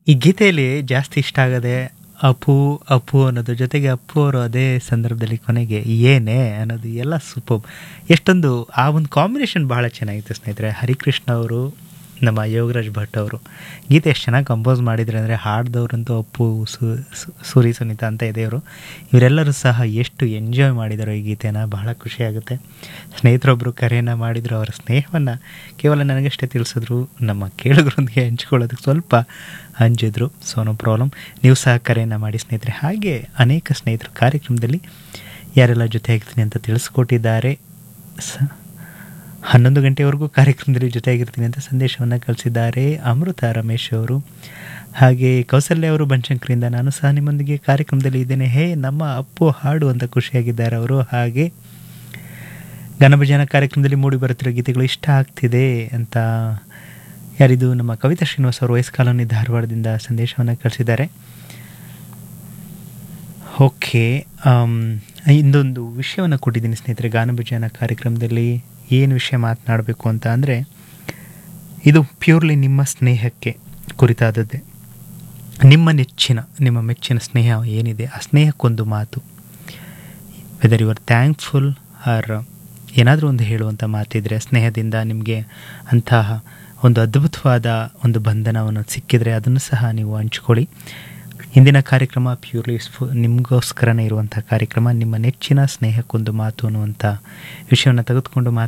ಈ ಗೀತೆಯಲ್ಲಿ ಜಾಸ್ತಿ ಇಷ್ಟ ಆಗದೆ ಅಪ್ಪು ಅಪ್ಪು ಅನ್ನೋದ್ರ ಜೊತೆಗೆ ಅಪ್ಪು ಅವರು ಅದೇ ಸಂದರ್ಭದಲ್ಲಿ ಕೊನೆಗೆ ಏನೇ ಅನ್ನೋದು ಎಲ್ಲ ಸೂಪರ್ ಎಷ್ಟೊಂದು ಆ ಒಂದು ಕಾಂಬಿನೇಷನ್ ಬಹಳ ಚೆನ್ನಾಗಿತ್ತು ಸ್ನೇಹಿತರೆ ಹರಿಕೃಷ್ಣ ಅವರು ನಮ್ಮ ಯೋಗರಾಜ್ ಭಟ್ ಅವರು ಗೀತೆ ಎಷ್ಟು ಚೆನ್ನಾಗಿ ಕಂಪೋಸ್ ಮಾಡಿದ್ರು ಅಂದರೆ ಹಾಡ್ದವ್ರಂತೂ ಅಪ್ಪು ಸು ಸು- ಸೂರಿ ಸುನೀತಾ ಅಂತ ಇದೆಯವರು ಇವರೆಲ್ಲರೂ ಸಹ ಎಷ್ಟು ಎಂಜಾಯ್ ಮಾಡಿದರು ಈ ಗೀತೆನ ಬಹಳ ಖುಷಿಯಾಗುತ್ತೆ ಸ್ನೇಹಿತರೊಬ್ಬರು ಕರೆಯನ್ನು ಮಾಡಿದರು ಅವರ ಸ್ನೇಹವನ್ನು ಕೇವಲ ನನಗಷ್ಟೇ ತಿಳಿಸಿದ್ರು ನಮ್ಮ ಕೇಳುಗರೊಂದಿಗೆ ಹಂಚ್ಕೊಳ್ಳೋದಕ್ಕೆ ಸ್ವಲ್ಪ ಹಂಚಿದ್ರು ಸೊ ನೋ ಪ್ರಾಬ್ಲಮ್ ನೀವು ಸಹ ಕರೆಯನ್ನು ಮಾಡಿ ಸ್ನೇಹಿತರೆ ಹಾಗೆ ಅನೇಕ ಸ್ನೇಹಿತರು ಕಾರ್ಯಕ್ರಮದಲ್ಲಿ ಯಾರೆಲ್ಲ ಜೊತೆ ಆಗ್ತೀನಿ ಅಂತ ತಿಳಿಸ್ಕೊಟ್ಟಿದ್ದಾರೆ ಸ ಹನ್ನೊಂದು ಗಂಟೆವರೆಗೂ ಕಾರ್ಯಕ್ರಮದಲ್ಲಿ ಜೊತೆಯಾಗಿರ್ತೀನಿ ಅಂತ ಸಂದೇಶವನ್ನು ಕಳಿಸಿದ್ದಾರೆ ಅಮೃತ ರಮೇಶ್ ಅವರು ಹಾಗೆ ಕೌಸಲ್ಯ ಅವರು ಬನಶಂಕರಿಂದ ನಾನು ಸಹ ನಿಮ್ಮೊಂದಿಗೆ ಕಾರ್ಯಕ್ರಮದಲ್ಲಿ ಇದ್ದೇನೆ ಹೇ ನಮ್ಮ ಅಪ್ಪು ಹಾಡು ಅಂತ ಖುಷಿಯಾಗಿದ್ದಾರೆ ಅವರು ಹಾಗೆ ಘನಭಜನ ಕಾರ್ಯಕ್ರಮದಲ್ಲಿ ಮೂಡಿ ಬರುತ್ತಿರೋ ಗೀತೆಗಳು ಇಷ್ಟ ಆಗ್ತಿದೆ ಅಂತ ಯಾರಿದು ನಮ್ಮ ಕವಿತಾ ಶ್ರೀನಿವಾಸ್ ಅವರು ವಯಸ್ ಕಾಲೋನಿ ಧಾರವಾಡದಿಂದ ಸಂದೇಶವನ್ನು ಕಳಿಸಿದ್ದಾರೆ ಓಕೆ ಇಂದೊಂದು ವಿಷಯವನ್ನು ಕೊಟ್ಟಿದ್ದೀನಿ ಸ್ನೇಹಿತರೆ ಗಾನಭಜನ ಕಾರ್ಯಕ್ರಮದಲ್ಲಿ ಏನು ವಿಷಯ ಮಾತನಾಡಬೇಕು ಅಂತ ಅಂದರೆ ಇದು ಪ್ಯೂರ್ಲಿ ನಿಮ್ಮ ಸ್ನೇಹಕ್ಕೆ ಕುರಿತಾದದ್ದೇ ನಿಮ್ಮ ನೆಚ್ಚಿನ ನಿಮ್ಮ ಮೆಚ್ಚಿನ ಸ್ನೇಹ ಏನಿದೆ ಆ ಸ್ನೇಹಕ್ಕೊಂದು ಮಾತು whether you are thankful or ಏನಾದರೂ ಒಂದು ಹೇಳುವಂಥ ಮಾತಿದ್ರೆ ಸ್ನೇಹದಿಂದ ನಿಮಗೆ ಅಂತಹ ಒಂದು ಅದ್ಭುತವಾದ ಒಂದು ಬಂಧನವನ್ನು ಸಿಕ್ಕಿದರೆ ಅದನ್ನು ಸಹ ನೀವು ಹಂಚ್ಕೊಳ್ಳಿ ಇಂದಿನ ಕಾರ್ಯಕ್ರಮ ಪ್ಯೂರ್ಲಿ ಸ್ಫು ನಿಮಗೋಸ್ಕರನೇ ಇರುವಂಥ ಕಾರ್ಯಕ್ರಮ ನಿಮ್ಮ ನೆಚ್ಚಿನ ಸ್ನೇಹಕ್ಕೊಂದು ಮಾತು ಅನ್ನುವಂಥ ವಿಷಯವನ್ನು ತೆಗೆದುಕೊಂಡು ಮಾತು